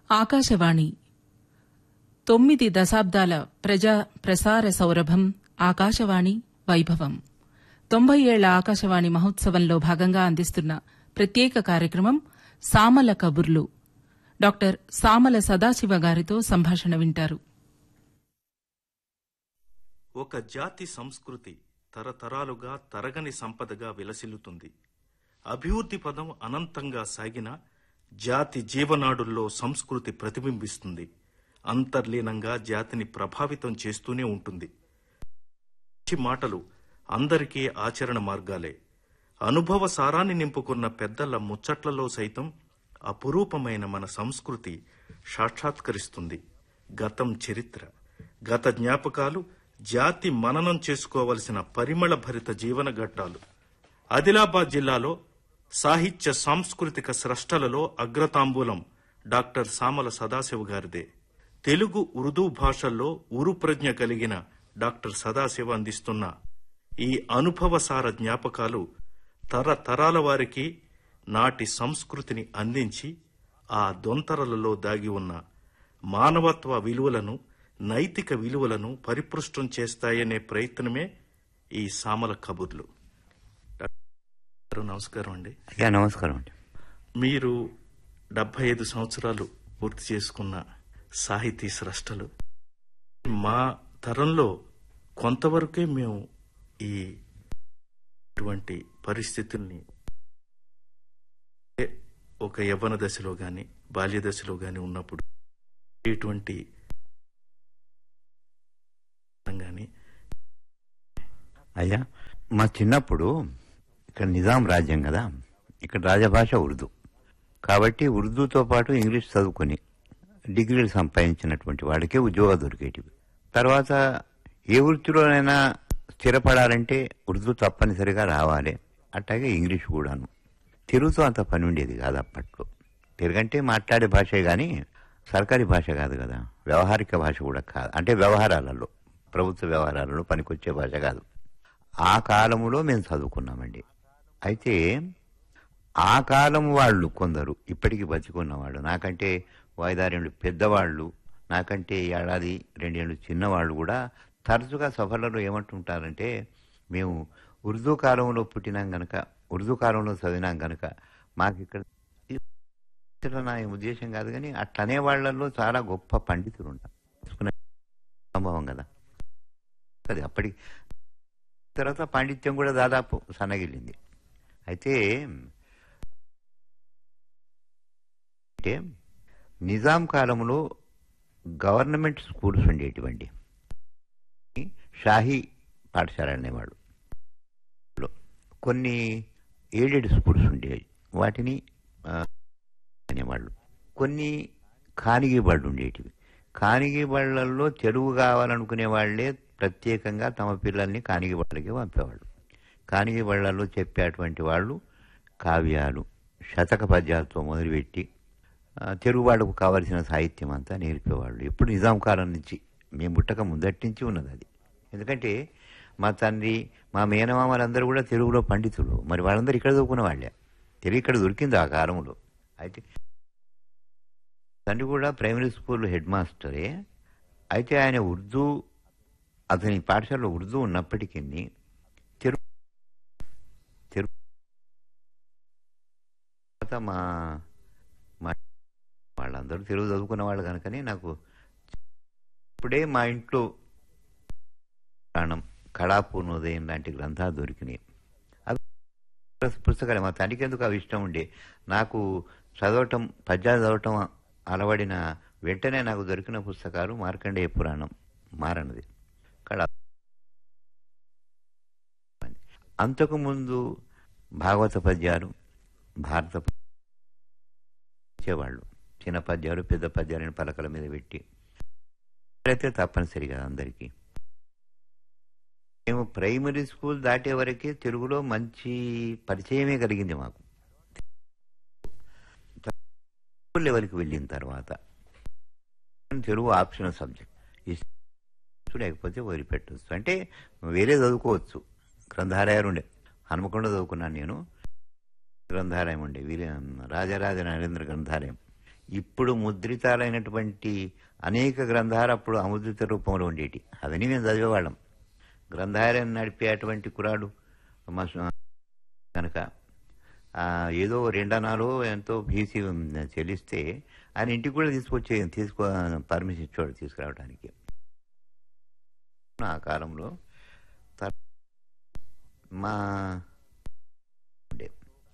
ఆకాశవాణి తొమ్మిది దశాబ్దాల ప్రజా ప్రసార సౌరభం ఆకాశవాణి వైభవం తొంభై ఏళ్ల ఆకాశవాణి మహోత్సవంలో భాగంగా అందిస్తున్న ప్రత్యేక కార్యక్రమం సామల కబుర్లు డాక్టర్ సామల సదాశివ గారితో సంభాషణ వింటారు ఒక జాతి సంస్కృతి తరతరాలుగా తరగని సంపదగా విలసిల్లుతుంది అభివృద్ధి పదం అనంతంగా సాగిన జాతి జీవనాడుల్లో సంస్కృతి ప్రతిబింబిస్తుంది అంతర్లీనంగా జాతిని ప్రభావితం చేస్తూనే ఉంటుంది మంచి మాటలు అందరికీ ఆచరణ మార్గాలే అనుభవ సారాన్ని నింపుకున్న పెద్దల ముచ్చట్లలో సైతం అపురూపమైన మన సంస్కృతి సాక్షాత్కరిస్తుంది గతం చరిత్ర గత జ్ఞాపకాలు జాతి మననం చేసుకోవలసిన పరిమళ భరిత జీవన ఘట్టాలు ఆదిలాబాద్ జిల్లాలో సాహిత్య సాంస్కృతిక స్రష్టలలో అగ్రతాంబూలం డాక్టర్ సామల సదాశివ గారిదే తెలుగు ఉర్దూ భాషల్లో ఉరు ప్రజ్ఞ కలిగిన డాక్టర్ సదాశివ అందిస్తున్న ఈ అనుభవసార జ్ఞాపకాలు తరతరాల వారికి నాటి సంస్కృతిని అందించి ఆ దొంతరలలో దాగి ఉన్న మానవత్వ విలువలను నైతిక విలువలను పరిపృష్టం చేస్తాయనే ప్రయత్నమే ఈ సామల కబుర్లు డాక్టర్ నమస్కారం అండి అయ్యా నమస్కారం అండి మీరు డెబ్బై ఐదు సంవత్సరాలు పూర్తి చేసుకున్న సాహితీ స్రష్టలు మా తరంలో కొంతవరకే మేము ఈ ఇటువంటి పరిస్థితుల్ని ఒక యవ్వన దశలో గాని బాల్య దశలో గాని ఉన్నప్పుడు ఇటువంటి గాని అయ్యా మా చిన్నప్పుడు ఇక్కడ నిజాం రాజ్యం కదా ఇక్కడ రాజభాష ఉర్దూ కాబట్టి ఉర్దూతో పాటు ఇంగ్లీష్ చదువుకొని డిగ్రీలు సంపాదించినటువంటి వాడికే ఉద్యోగాలు దొరికేటివి తర్వాత ఏ వృత్తిలోనైనా స్థిరపడాలంటే ఉర్దూ తప్పనిసరిగా రావాలి అట్లాగే ఇంగ్లీష్ కూడాను తెలుగుతో అంత పని ఉండేది కాదు అప్పట్లో తెలుగంటే మాట్లాడే భాషే కానీ సర్కారీ భాష కాదు కదా వ్యవహారిక భాష కూడా కాదు అంటే వ్యవహారాలలో ప్రభుత్వ వ్యవహారాలలో పనికొచ్చే భాష కాదు ఆ కాలములో మేము చదువుకున్నామండి అయితే ఆ కాలం వాళ్ళు కొందరు ఇప్పటికీ బతికున్నవాళ్ళు నాకంటే వాయిదారేళ్ళు పెద్దవాళ్ళు నాకంటే ఏడాది రెండేళ్ళు చిన్నవాళ్ళు కూడా తరచుగా సభలలో ఏమంటుంటారంటే మేము ఉర్దూ కాలంలో పుట్టినాం గనక ఉర్దూ కాలంలో చదివినాం గనక మాకు ఇక్కడ ఇక్కడ నా ఉద్దేశం కాదు కానీ అట్లనే వాళ్ళల్లో చాలా గొప్ప పండితులు ఉంటారు తెలుసుకునే సంభవం కదా అది అప్పటి తర్వాత పాండిత్యం కూడా దాదాపు సన్నగిల్లింది అయితే అంటే నిజాం కాలంలో గవర్నమెంట్ స్కూల్స్ ఉండేటివండి షాహీ పాఠశాల అనేవాళ్ళు కొన్ని ఎయిడెడ్ స్కూల్స్ ఉండేవి వాటిని ఆ, అనేవాళ్ళు కొన్ని ఖానిగీ బళ్ళు ఉండేటివి ఖానిగీ బళ్ళల్లో తెలుగు కావాలనుకునే వాళ్ళే ప్రత్యేకంగా తమ పిల్లల్ని ఖానిగీ బళ్ళకి పంపేవాళ్ళు ఖానిగీ బళ్ళల్లో చెప్పేటువంటి వాళ్ళు కావ్యాలు శతక పద్యాలతో మొదలుపెట్టి ఆ, తెలుగు వాళ్ళకు కావలసిన సాహిత్యం అంతా నేర్పేవాళ్ళు ఎప్పుడు నిజాం కాలం నుంచి మేము పుట్టక ముందటి నుంచి ఉన్నది అది ఎందుకంటే మా తండ్రి మా మేనమామలందరూ కూడా తెలుగులో పండితులు మరి వాళ్ళందరూ ఇక్కడ చదువుకున్న వాళ్ళే తెలుగు ఇక్కడ దొరికింది ఆ కాలంలో అయితే తండ్రి కూడా ప్రైమరీ స్కూల్ హెడ్ మాస్టరే అయితే ఆయన ఉర్దూ అతని పాఠశాలలో ఉర్దూ ఉన్నప్పటికీ తెలుగు తెలుగు తర్వాత మా మా వాళ్ళందరూ తెలుగు చదువుకున్న వాళ్ళు కనుకనే నాకు ఇప్పుడే మా ఇంట్లో ప్రాణం కళాపూర్ణోదయం లాంటి గ్రంథాలు దొరికినాయి అవి పుస్తకాలు మా తండ్రికి ఎందుకు అవి ఇష్టం ఉండే నాకు చదవటం పద్యాలు చదవటం అలవడిన వెంటనే నాకు దొరికిన పుస్తకాలు మార్కండేయ పురాణం మారనది కళా అంతకుముందు భాగవత పద్యాలు భారత ఇచ్చేవాళ్ళు చిన్న పద్యాలు పెద్ద పద్యాలను పలకల మీద పెట్టి అయితే తప్పనిసరి కదా అందరికీ మేము ప్రైమరీ స్కూల్ దాటే వరకే తెలుగులో మంచి పరిచయమే కలిగింది మాకు స్కూల్ లెవెల్కి వెళ్ళిన తర్వాత తెలుగు ఆప్షనల్ సబ్జెక్ట్ లేకపోతే వదిలిపెట్టవచ్చు అంటే వేరే చదువుకోవచ్చు గ్రంథాలయాలు ఉండే హనుమకొండ చదువుకున్నాను నేను గ్రంథాలయం ఉండే వీరే రాజరాజ నరేంద్ర గ్రంథాలయం ఇప్పుడు ముద్రితాలైనటువంటి అనేక గ్రంథాలు అప్పుడు అముద్రిత రూపంలో ఉండేటి అవన్నీ మేము చదివేవాళ్ళం గ్రంథాలయం నడిపేటువంటి కురాడు మా స్వ- కనుక ఆ, ఏదో రెండనాలో ఎంతో ఫీజు చెల్లిస్తే ఆయన ఇంటికి కూడా తీసుకొచ్చే తీసుకో పర్మిషన్ ఇచ్చేవాడు తీసుకురావడానికి ఆ కాలంలో త- మా ఉండే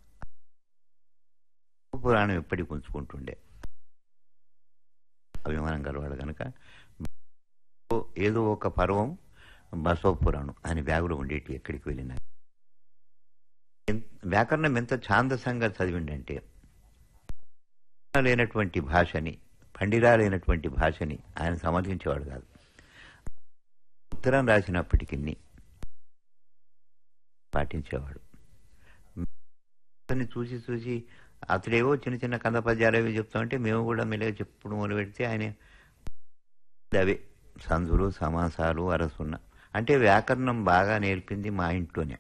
పురాణం ఎప్పటికి ఉంచుకుంటుండే అభిమానం గలవాడు కనుక ఏదో ఒక పర్వం బసవ పురాణం అని బ్యాగులో ఉండేటి ఎక్కడికి వెళ్ళినా ఎన్- వ్యాకరణం ఎంత ఛాందసంగా చదివిండంటే లేనటువంటి భాషని పండిరా లేనటువంటి భాషని ఆయన సమర్థించేవాడు కాదు ఉత్తరం రాసినప్పటికీ పాటించేవాడు అతన్ని చూసి చూసి అతడేవో చిన్న చిన్న కంద పద్యాలు అవి చెప్తామంటే మేము కూడా మెల్లగా చెప్పుడు మొదలు పెడితే ఆయన అవే సందులు సమాసాలు అరసున్న అంటే వ్యాకరణం బాగా నేర్పింది మా ఇంట్లోనే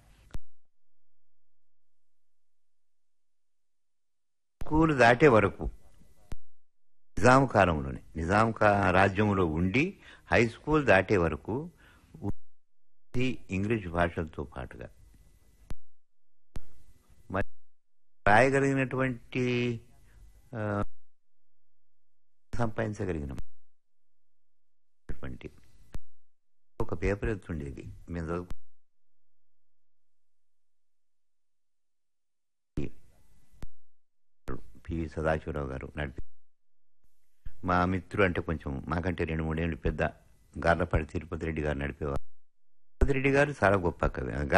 స్కూల్ దాటే వరకు నిజాం కాలంలోనే నిజాం కా రాజ్యంలో ఉండి హై స్కూల్ దాటే వరకు ఉర్దూ, ఇంగ్లీష్ భాషలతో పాటుగా మరి రాయగలిగినటువంటి ఆ, సంపాదించగలిగిన అటువంటి ఒక పేపర్ ఎత్తుండేది మేము చదువు పి సదాశివరావు గారు నడిపి మా మిత్రుడు అంటే కొంచెం మాకంటే రెండు మూడేళ్ళు పెద్ద గార్లపాటి తిరుపతి రెడ్డి గారు నడిపేవారు తిరుపతి రెడ్డి గారు చాలా గొప్ప కవి